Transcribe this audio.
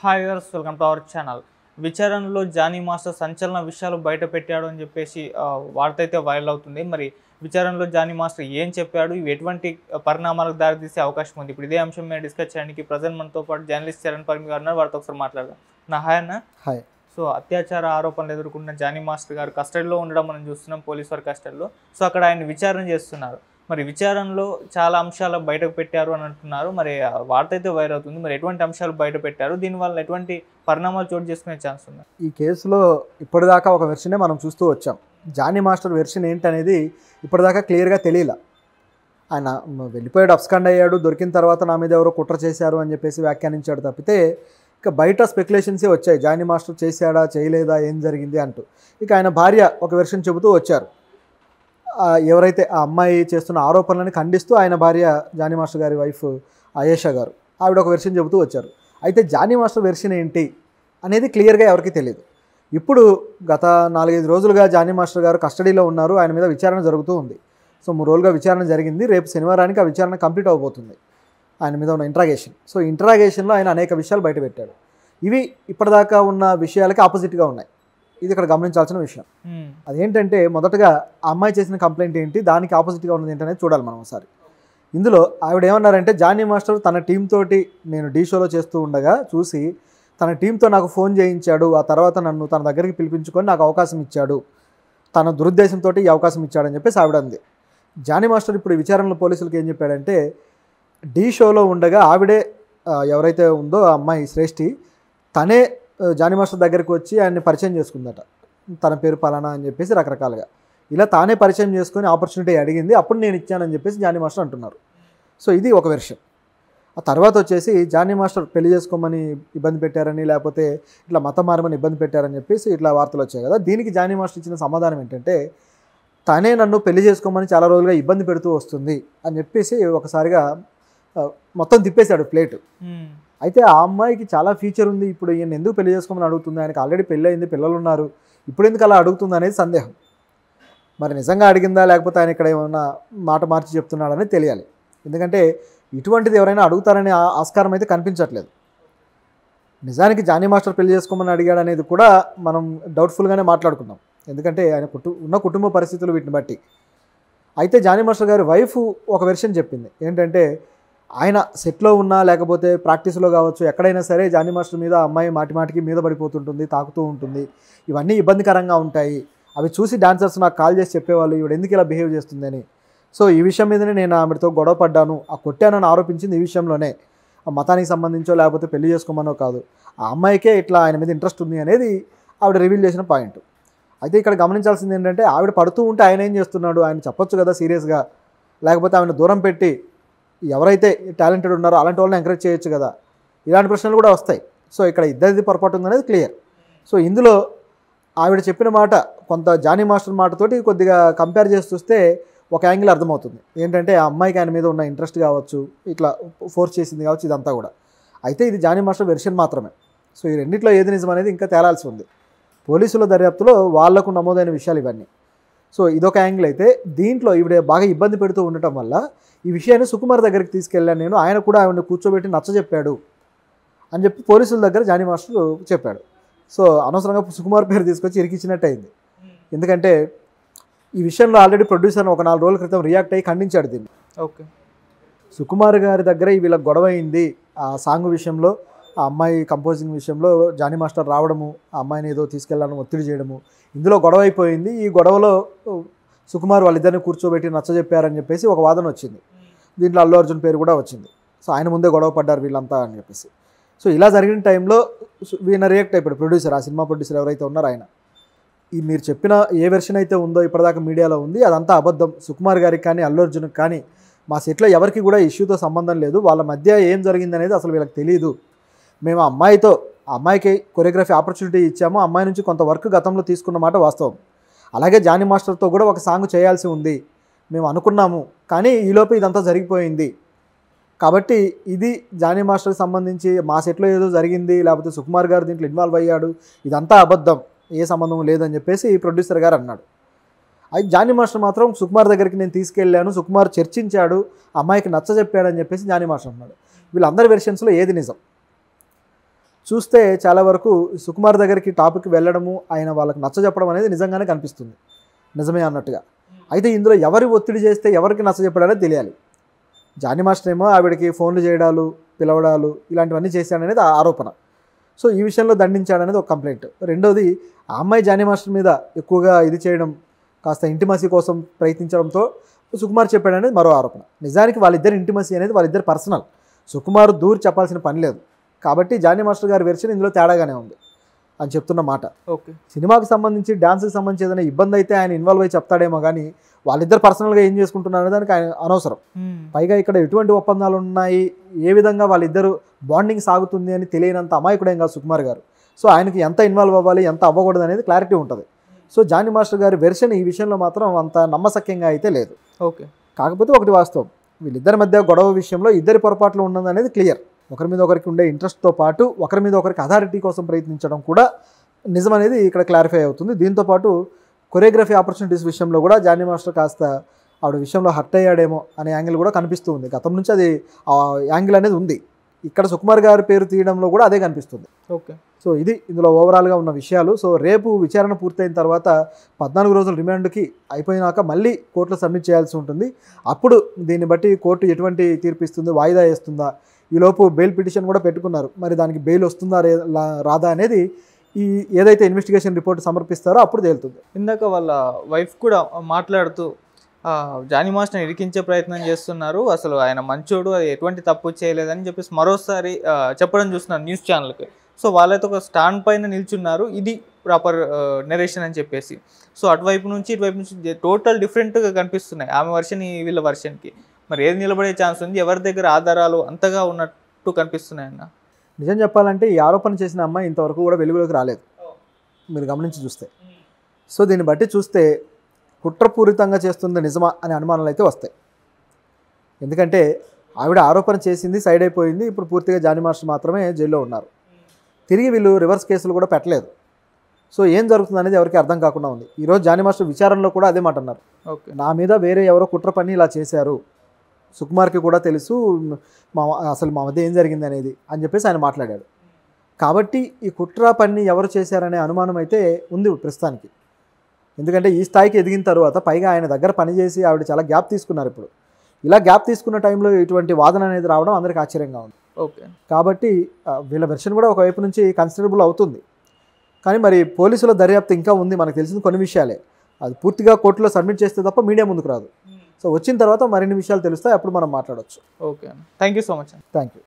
hi viewers welcome to our channel విచారణలో Jani master సంచలన విషయాలు బయట పెట్టాడు అని చెప్పేసి ఆ, వార్త అయితే వైరల్ అవుతుంది మరి విచారణలో జానీ మాస్టర్ ఏం చెప్పాడు ఇవి ఎటువంటి పరిణామాలకు దారితీసే అవకాశం ఉంది ఇప్పుడు ఇదే అంశం మీద డిస్కస్ చేయడానికి ప్రజెంట్ మనతో పాటు జర్నలిస్ట్ చరణ్ పర్మి గారు ఉన్నారు వారితో ఒకసారి మాట్లాడదాం నా హాయ్ అన్న హాయ్ సో అత్యాచార ఆరోపణలు ఎదుర్కొన్న జానీ మాస్టర్ గారు కస్టడీలో ఉండడం మనం చూస్తున్నాం పోలీస్ వారి కస్టడీలో సో అక్కడ ఆయన విచారణ చేస్తున్నారు మరి విచారణలో చాలా అంశాలు బయటకు పెట్టారు అని అంటున్నారు మరి ఆ వార్త అయితే వైరల్ అవుతుంది మరి ఎటువంటి అంశాలు బయట పెట్టారు దీనివల్ల ఎటువంటి పరిణామాలు చోటు చేసుకునే ఛాన్స్ ఉంది ఈ కేసులో ఇప్పటిదాకా ఒక వెర్షనే మనం చూస్తూ వచ్చాం జానీ మాస్టర్ వెర్షన్ ఏంటనేది ఇప్పటిదాకా క్లియర్గా తెలియల ఆయన మ- వెళ్ళిపోయాడు అబ్స్కాండ్ అయ్యాడు దొరికిన తర్వాత నా మీద ఎవరో కుట్ర చేశారు అని చెప్పేసి వ్యాఖ్యానించాడు తప్పితే ఇక బయట స్పెక్యులేషన్సే వచ్చాయి జానీ మాస్టర్ చేశాడా చేయలేదా ఏం జరిగింది అంటూ ఇక ఆయన భార్య ఒక వెర్షన్ చెబుతూ వచ్చారు ఆ, ఎవరైతే ఆ అమ్మాయి చేస్తున్న ఆరోపణలను ఖండిస్తూ ఆయన భార్య జానీ మాస్టర్ గారి వైఫ్ అయేషా గారు ఆవిడ ఒక వెర్షన్ చెబుతూ వచ్చారు అయితే జానీ మాస్టర్ వెర్షన్ ఏంటి అనేది క్లియర్గా ఎవరికి తెలియదు ఇప్పుడు గత నాలుగైదు రోజులుగా జానీ మాస్టర్ గారు కస్టడీలో ఉన్నారు ఆయన మీద విచారణ జరుగుతూ ఉంది సో మూడు రోజులుగా విచారణ జరిగింది రేపు శనివారానికి ఆ విచారణ కంప్లీట్ అవబోతుంది ఆయన మీద ఉన్న ఇంట్రాగేషన్ సో ఇంట్రాగేషన్లో ఆయన అనేక విషయాలు బయటపెట్టాడు ఇవి ఇప్పటిదాకా ఉన్న విషయాలకి ఆపోజిట్గా ఉన్నాయి ఇది ఇక్కడ గమనించాల్సిన విషయం ఉమ్, అదేంటంటే మొదటగా ఆ అమ్మాయి చేసిన కంప్లైంట్ ఏంటి దానికి ఆపోజిట్గా ఉన్నది ఏంటనేది చూడాలి మనం ఒకసారి ఇందులో ఆవిడ ఏమన్నారంటే జానీ మాస్టర్ తన టీం తోటి నేను డీ షోలో చేస్తూ ఉండగా చూసి తన టీంతో నాకు ఫోన్ చేయించాడు ఆ తర్వాత నన్ను తన దగ్గరికి పిలిపించుకొని నాకు అవకాశం ఇచ్చాడు తన దురుద్దేశంతో ఈ అవకాశం ఇచ్చాడని చెప్పేసి ఆవిడ అంది జానీ మాస్టర్ ఇప్పుడు ఈ విచారణలో పోలీసులకు ఏం చెప్పాడంటే డీ షోలో ఉండగా ఆవిడే ఆ, ఎవరైతే ఉందో ఆ అమ్మాయి శ్రేష్ఠి తనే ఆ, జానీ మాస్టర్ దగ్గరికి వచ్చి ఆయన్ని పరిచయం చేసుకుందట తన పేరు పలానా అని చెప్పేసి రకరకాలుగా ఇలా తానే పరిచయం చేసుకొని ఆపర్చునిటీ అడిగింది అప్పుడు నేను ఇచ్చానని చెప్పేసి జానీ మాస్టర్ అంటున్నారు సో ఇది ఒక వెర్షన్ ఆ తర్వాత వచ్చేసి జానీ మాస్టర్ పెళ్లి చేసుకోమని ఇబ్బంది పెట్టారని లేకపోతే ఇట్లా మతం మారమని ఇబ్బంది పెట్టారని చెప్పేసి ఇట్లా వార్తలు వచ్చాయి కదా దీనికి జానీ మాస్టర్ ఇచ్చిన సమాధానం ఏంటంటే తనే నన్ను పెళ్లి చేసుకోమని చాలా రోజులుగా ఇబ్బంది పెడుతూ వస్తుంది అని చెప్పేసి ఒకసారిగా ఆ, మొత్తం తిప్పేశాడు ప్లేట్ ఉమ్, అయితే ఆ అమ్మాయికి చాలా ఫ్యూచర్ ఉంది ఇప్పుడు ఈయన ఎందుకు పెళ్లి చేసుకోమని అడుగుతుంది ఆయనకి ఆల్రెడీ పెళ్ళి అయింది పిల్లలు ఉన్నారు ఇప్పుడు ఎందుకు అలా అడుగుతుంది అనేది సందేహం మరి నిజంగా అడిగిందా లేకపోతే ఆయన ఇక్కడ ఏమన్నా మాట మార్చి చెప్తున్నాడని తెలియాలి ఎందుకంటే ఇటువంటిది ఎవరైనా అడుగుతారనే ఆ- ఆస్కారం అయితే కనిపించట్లేదు నిజానికి జానీ మాస్టర్ పెళ్లి చేసుకోమని అడిగాడు అనేది కూడా మనం డౌట్ఫుల్గానే మాట్లాడుకున్నాం ఎందుకంటే ఆయన కుటు ఉన్న కుటుంబ పరిస్థితులు వీటిని బట్టి అయితే జానీ మాస్టర్ గారి వైఫ్ ఒక వెర్షన్ చెప్పింది ఏంటంటే ఆయన సెట్లో ఉన్నా లేకపోతే ప్రాక్టీస్లో కావచ్చు ఎక్కడైనా సరే జానీ మాస్టర్ మీద ఆ అమ్మాయి మాటి మాటికి మీద పడిపోతుంటుంది తాకుతూ ఉంటుంది ఇవన్నీ ఇబ్బందికరంగా ఉంటాయి అవి చూసి డాన్సర్స్ నాకు కాల్ చేసి చెప్పేవాళ్ళు ఈవిడ ఎందుకు ఇలా బిహేవ్ చేస్తుందని సో ఈ విషయం మీదనే నేను ఆమెతో గొడవ పడ్డాను ఆ కొట్టానని ఆరోపించింది ఈ విషయంలోనే ఆ మతానికి సంబంధించో లేకపోతే పెళ్లి చేసుకోమనో కాదు ఆ అమ్మాయికే ఇట్లా ఆయన మీద ఇంట్రెస్ట్ ఉంది అనేది ఆవిడ రివీల్ చేసిన పాయింట్ అయితే ఇక్కడ గమనించాల్సింది ఏంటంటే ఆవిడ పడుతూ ఉంటే ఆయన ఏం చేస్తున్నాడు ఆయన చెప్పొచ్చు కదా సీరియస్గా లేకపోతే ఆమెను దూరం పెట్టి ఎవరైతే టాలెంటెడ్ ఉన్నారో అలాంటి వాళ్ళని ఎంకరేజ్ చేయొచ్చు కదా ఇలాంటి ప్రశ్నలు కూడా వస్తాయి సో ఇక్కడ ఇద్దరిది పొరపాటు ఉందనేది క్లియర్ సో ఇందులో ఆవిడ చెప్పిన మాట కొంత జానీ మాస్టర్ మాటతోటి కొద్దిగా కంపేర్ చేసి చూస్తే ఒక యాంగిల్ అర్థమవుతుంది ఏంటంటే ఆ అమ్మాయికి ఆయన మీద ఉన్న ఇంట్రెస్ట్ కావచ్చు ఇట్లా ఫోర్స్ చేసింది కావచ్చు ఇదంతా కూడా అయితే ఇది జానీ మాస్టర్ వెర్షన్ మాత్రమే సో ఈ రెండిట్లో ఏది నిజం అనేది ఇంకా తేలాల్సి ఉంది పోలీసుల దర్యాప్తులో వాళ్లకు నమోదైన విషయాలు ఇవన్నీ సో ఇదొక యాంగిల్ అయితే దీంట్లో ఈవిడ బాగా ఇబ్బంది పెడుతూ ఉండటం వల్ల ఈ విషయాన్ని సుకుమార్ దగ్గరికి తీసుకెళ్ళాను నేను ఆయన కూడా ఆవిడని కూర్చోబెట్టి నచ్చజెప్పాడు అని చెప్పి పోలీసుల దగ్గర జానీ మాస్టర్ చెప్పాడు సో అనవసరంగా సుకుమార్ పేరు తీసుకొచ్చి ఇరికిచ్చినట్టు అయింది ఎందుకంటే ఈ విషయంలో ఆల్రెడీ ప్రొడ్యూసర్ ఒక నాలుగు రోజుల క్రితం రియాక్ట్ అయ్యి ఖండించాడు దీన్ని ఓకే సుకుమార్ గారి దగ్గర వీళ్ళకి గొడవ అయింది ఆ సాంగ్ విషయంలో ఆ అమ్మాయి కంపోజింగ్ విషయంలో జానీ మాస్టర్ రావడము ఆ అమ్మాయిని ఏదో తీసుకెళ్లాలని ఒత్తిడి చేయడము ఇందులో గొడవ అయిపోయింది ఈ గొడవలో ఓ, సుకుమార్ వాళ్ళిద్దరిని కూర్చోబెట్టి నచ్చజెప్పారని చెప్పేసి ఒక వాదన వచ్చింది దీంట్లో అల్లు అర్జున్ పేరు కూడా వచ్చింది సో ఆయన ముందే గొడవ పడ్డారు వీళ్ళంతా అని చెప్పేసి సో ఇలా జరిగిన టైంలో సు- ఈయన రియాక్ట్ అయిపోయాడు ప్రొడ్యూసర్ ఆ సినిమా ప్రొడ్యూసర్ ఎవరైతే ఉన్నారో ఆయన ఈ మీరు చెప్పిన ఏ వెర్షన్ అయితే ఉందో ఇప్పటిదాకా మీడియాలో ఉంది అదంతా అబద్ధం సుకుమార్ గారికి కానీ అల్లు అర్జున్కి కానీ మా సెట్లో ఎవరికి కూడా ఇష్యూతో సంబంధం లేదు వాళ్ళ మధ్య ఏం జరిగిందనేది అసలు వీళ్ళకి తెలియదు మేము ఆ అమ్మాయితో ఆ అమ్మాయికి కొరియోగ్రఫీ ఆపర్చునిటీ ఇచ్చాము ఆ అమ్మాయి నుంచి కొంత వర్క్ గతంలో తీసుకున్న మాట వాస్తవం అలాగే జానీ మాస్టర్తో కూడా ఒక సాంగ్ చేయాల్సి ఉంది మేము అనుకున్నాము కానీ ఈలోపు ఇదంతా జరిగిపోయింది కాబట్టి ఇది జానీ మాస్టర్కి సంబంధించి మా సెట్లో ఏదో జరిగింది లేకపోతే సుకుమార్ గారు దీంట్లో ఇన్వాల్వ్ అయ్యాడు ఇదంతా అబద్ధం ఏ సంబంధం లేదని చెప్పేసి ఈ ప్రొడ్యూసర్ గారు అన్నాడు అయితే జానీ మాస్టర్ మాత్రం సుకుమార్ దగ్గరికి నేను తీసుకెళ్ళాను సుకుమార్ చర్చించాడు అమ్మాయికి నచ్చ చెప్పాడని చెప్పేసి జానీ మాస్టర్ అన్నాడు వీళ్ళందరి వెర్షన్స్లో ఏది నిజం చూస్తే చాలా వరకు సుకుమార్ దగ్గరికి టాపిక్ వెళ్ళడము ఆయన వాళ్ళకి నచ్చ చెప్పడం అనేది నిజంగానే కనిపిస్తుంది నిజమే అన్నట్టుగా అయితే ఇందులో ఎవరి ఒత్తిడి చేస్తే ఎవరికి నచ్చ చెప్పడాఅనేది తెలియాలి జానీ మాస్టర్ ఏమో ఆవిడకి ఫోన్లు చేయడాలు పిలవడాలు ఇలాంటివన్నీ చేశాడనేది ఆ ఆరోపణ సో ఈ విషయంలో దండించాడనేది ఒక కంప్లైంట్ రెండోది ఆ అమ్మాయి జానీ మాస్టర్ మీద ఎక్కువగా ఇది చేయడం కాస్త ఇంటిమసీ కోసం ప్రయత్నించడంతో సుకుమార్ చెప్పాడనేది మరో ఆరోపణ నిజానికి వాళ్ళిద్దరి ఇంటిమసీ అనేది వాళ్ళిద్దరు పర్సనల్ సుకుమార్ దూరి చెప్పాల్సిన పని లేదు కాబట్టి జానీ మాస్టర్ గారి వెర్షన్ ఇందులో తేడాగానే ఉంది అని చెప్తున్న మాట ఓకే సినిమాకి సంబంధించి డాన్స్కి సంబంధించి ఏదైనా ఇబ్బంది అయితే ఆయన ఇన్వాల్వ్ అయి చెప్తాడేమో కానీ వాళ్ళిద్దరు పర్సనల్గా ఏం చేసుకుంటున్నారు అనే దానికి ఆయన అనవసరం పైగా ఇక్కడ ఎటువంటి ఒప్పందాలు ఉన్నాయి ఏ విధంగా వాళ్ళిద్దరు బాండింగ్ సాగుతుంది అని తెలియనంత అమాయకుడేం కాదు సుకుమార్ గారు సో ఆయనకి ఎంత ఇన్వాల్వ్ అవ్వాలి ఎంత అవ్వకూడదు అనేది క్లారిటీ ఉంటుంది సో జానీ మాస్టర్ గారి వెర్షన్ ఈ విషయంలో మాత్రం అంత నమ్మసక్యంగా అయితే లేదు ఓకే కాకపోతే ఒకటి వాస్తవం వీళ్ళిద్దరి మధ్య గొడవ విషయంలో ఇద్దరి పొరపాట్లు ఉన్నదనేది క్లియర్ ఒకరి మీద ఒకరికి ఉండే ఇంట్రెస్ట్తో పాటు ఒకరి మీద ఒకరికి అథారిటీ కోసం ప్రయత్నించడం కూడా నిజమనేది ఇక్కడ క్లారిఫై అవుతుంది దీంతో పాటు కొరియోగ్రఫీ ఆపర్చునిటీస్ విషయంలో కూడా జానీ మాస్టర్ కాస్త ఆవిడ విషయంలో హర్ట్ అయ్యాడేమో అనే యాంగిల్ కూడా కనిపిస్తూ ఉంది గతం నుంచి అది ఆ యాంగిల్ అనేది ఉంది ఇక్కడ సుకుమార్ గారి పేరు తీయడంలో కూడా అదే కనిపిస్తుంది ఓకే సో ఇది ఇందులో ఓవరాల్గా ఉన్న విషయాలు సో రేపు విచారణ పూర్తయిన తర్వాత పద్నాలుగు రోజుల రిమాండ్కి అయిపోయినాక మళ్ళీ కోర్టులో సబ్మిట్ చేయాల్సి ఉంటుంది అప్పుడు దీన్ని బట్టి కోర్టు ఎటువంటి తీర్పు ఇస్తుంది వాయిదా వేస్తుందా ఈలోపు బెయిల్ పిటిషన్ కూడా పెట్టుకున్నారు మరి దానికి బెయిల్ వస్తుందా రే- లా- రాదా అనేది ఈ ఏదైతే ఇన్వెస్టిగేషన్ రిపోర్ట్ సమర్పిస్తారో అప్పుడు తేలుతుంది ఇందాక వాళ్ళ వైఫ్ కూడా మాట్లాడుతూ ఆ, జానీ మాస్టర్ని ఇరికించే ప్రయత్నం చేస్తున్నారు అసలు ఆయన మంచోడు అది ఎటువంటి తప్పు చేయలేదని చెప్పేసి మరోసారి ఆ, చెప్పడం చూస్తున్నారు న్యూస్ ఛానల్కి సో వాళ్ళైతే ఒక స్టాండ్ పైన నిల్చున్నారు ఇది ప్రాపర్ నెరేషన్ అని చెప్పేసి సో అటువైపు నుంచి ఇటువైపు నుంచి టోటల్ డిఫరెంట్గా కనిపిస్తున్నాయి ఆమె వర్షన్ వీళ్ళ వర్షన్కి మరి ఏది నిలబడే ఛాన్స్ ఉంది ఎవరి దగ్గర ఆధారాలు అంతగా ఉన్నట్టు కనిపిస్తున్నాయి అన్న నిజం చెప్పాలంటే ఈ ఆరోపణ చేసిన అమ్మాయి ఇంతవరకు కూడా వెలుగులోకి రాలేదు మీరు గమనించి చూస్తే సో దీన్ని బట్టి చూస్తే కుట్రపూరితంగా చేస్తుంది నిజమా అనే అనుమానాలు అయితే వస్తాయి ఎందుకంటే ఆవిడ ఆరోపణ చేసింది సైడ్ అయిపోయింది ఇప్పుడు పూర్తిగా జానీ మాస్టర్ మాత్రమే జైల్లో ఉన్నారు తిరిగి వీళ్ళు రివర్స్ కేసులు కూడా పెట్టలేదు సో ఏం జరుగుతుంది అనేది ఎవరికి అర్థం కాకుండా ఉంది ఈరోజు జానీ మాస్టర్ విచారణలో కూడా అదే మాట అన్నారు ఓకే నా మీద వేరే ఎవరో కుట్ర పని ఇలా చేశారు సుకుమార్కి కూడా తెలుసు మా అసలు మా మధ్య ఏం జరిగింది అనేది అని చెప్పేసి ఆయన మాట్లాడాడు కాబట్టి ఈ కుట్ర పని ఎవరు చేశారనే అనుమానం అయితే ఉంది ప్రస్తుతానికి ఎందుకంటే ఈ స్థాయికి ఎదిగిన తర్వాత పైగా ఆయన దగ్గర పనిచేసి ఆవిడ చాలా గ్యాప్ తీసుకున్నారు ఇప్పుడు ఇలా గ్యాప్ తీసుకున్న టైంలో ఇటువంటి వాదన అనేది రావడం అందరికీ ఆశ్చర్యంగా ఉంది ఓకే కాబట్టి ఆ, వీళ్ళ వెర్షన్ కూడా ఒకవైపు నుంచి కన్సిడరబుల్ అవుతుంది కానీ మరి పోలీసుల దర్యాప్తు ఇంకా ఉంది మనకు తెలిసిన కొన్ని విషయాలే అది పూర్తిగా కోర్టులో సబ్మిట్ చేస్తే తప్ప మీడియా ముందుకు రాదు సో వచ్చిన తర్వాత మరిన్ని విషయాలు తెలుస్తాయి అప్పుడు మనం మాట్లాడవచ్చు okay thank you so much thank you